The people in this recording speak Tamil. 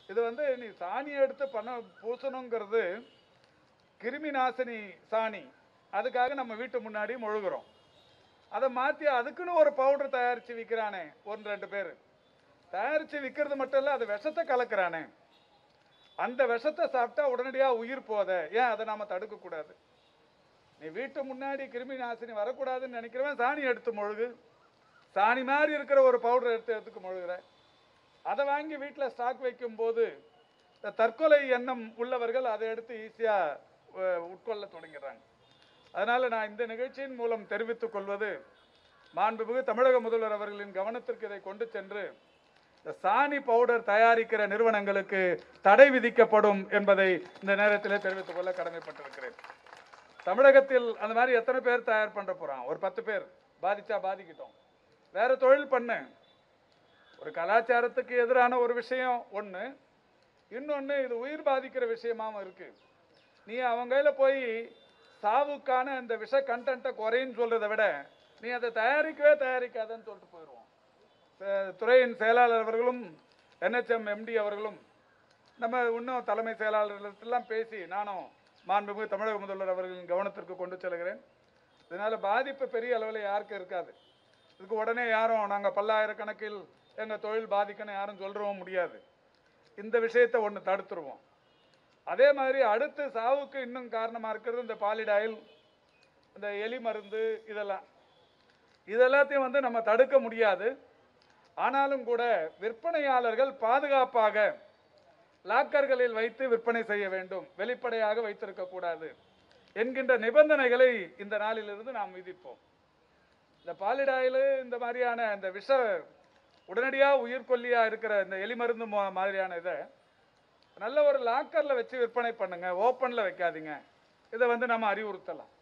இது வந்து நீ சாணி எடுத்து பண்ண பூசணுங்கிறது கிருமி நாசினி சாணி அதுக்காக நம்ம வீட்டு முன்னாடி முழுகுறோம் அதை மாற்றி அதுக்குன்னு ஒரு பவுடர் தயாரித்து விற்கிறானே ஒன்று ரெண்டு பேர் தயாரித்து விற்கிறது மட்டும் இல்லை அது விஷத்தை கலக்கிறானே அந்த விஷத்தை சாப்பிட்டா உடனடியாக உயிர் போத ஏன் அதை நாம் தடுக்கக்கூடாது நீ வீட்டு முன்னாடி கிருமி நாசினி வரக்கூடாதுன்னு நினைக்கிறவன் சாணி எடுத்து முழுகு சாணி மாதிரி இருக்கிற ஒரு பவுடர் எடுத்து எடுத்துக்கு முழுகுற அதை வாங்கி வீட்டில் ஸ்டாக் வைக்கும்போது இந்த தற்கொலை எண்ணம் உள்ளவர்கள் அதை எடுத்து ஈஸியாக உட்கொள்ள தொடங்கிறாங்க அதனால் நான் இந்த நிகழ்ச்சியின் மூலம் தெரிவித்துக் கொள்வது மாண்புமிகு தமிழக முதல்வர் அவர்களின் கவனத்திற்கு இதை கொண்டு சென்று இந்த சாணி பவுடர் தயாரிக்கிற நிறுவனங்களுக்கு தடை விதிக்கப்படும் என்பதை இந்த நேரத்தில் தெரிவித்துக் கொள்ள கடமைப்பட்டிருக்கிறேன் தமிழகத்தில் அந்த மாதிரி எத்தனை பேர் தயார் பண்ண போறான் ஒரு பத்து பேர் பாதிச்சா பாதிக்கிட்டோம் வேற தொழில் பண்ணு ஒரு கலாச்சாரத்துக்கு எதிரான ஒரு விஷயம் ஒன்று இன்னொன்று இது உயிர் பாதிக்கிற விஷயமாவும் இருக்கு நீ அவங்க கையில் போய் சாவுக்கான அந்த விஷ கண்டென்ட்டை குறைன்னு சொல்றதை விட நீ அதை தயாரிக்கவே தயாரிக்காதன்னு சொல்லிட்டு போயிடுவோம் சே- துறையின் செயலாளர் அவர்களும் என்ஹெச்எம் எம்டி அவர்களும் நம்ம இன்னும் தலைமை செயலாளர்களெல்லாம் பேசி நானும் மாண்புமிகு தமிழக முதல்வர் அவர்களின் கவனத்திற்கு கொண்டு செல்கிறேன் இதனால பாதிப்பு பெரிய அளவில் யாருக்கும் இருக்காது இதுக்கு உடனே யாரும் நாங்கள் பல்லாயிரக்கணக்கில் எங்கள் தொழில் பாதிக்கணும் யாரும் சொல்றவும் முடியாது இந்த விஷயத்தை ஒன்று தடுத்துருவோம் அதே மாதிரி அடுத்து சாவுக்கு இன்னும் காரணமாக இருக்கிறது இந்த பாலிடாயில் இந்த எலி மருந்து இதெல்லாம் இதெல்லாத்தையும் வந்து நம்ம தடுக்க முடியாது ஆனாலும் கூட விற்பனையாளர்கள் பாதுகாப்பாக லாக்கர்களில் வைத்து விற்பனை செய்ய வேண்டும் வெளிப்படையாக வைத்திருக்க கூடாது என்கின்ற நிபந்தனைகளை இந்த நாளிலிருந்து நாம் விதிப்போம் இந்த பாலிடாயில் இந்த மாதிரியான இந்த விஷ உடனடியாக உயிர்கொல்லியாக இருக்கிற இந்த எலி மருந்து மா- மாதிரியான இதை நல்ல ஒரு லாக்கரில் வச்சு விற்பனை பண்ணுங்க ஓப்பனில் வைக்காதீங்க இதை வந்து நம்ம அறிவுறுத்தலாம்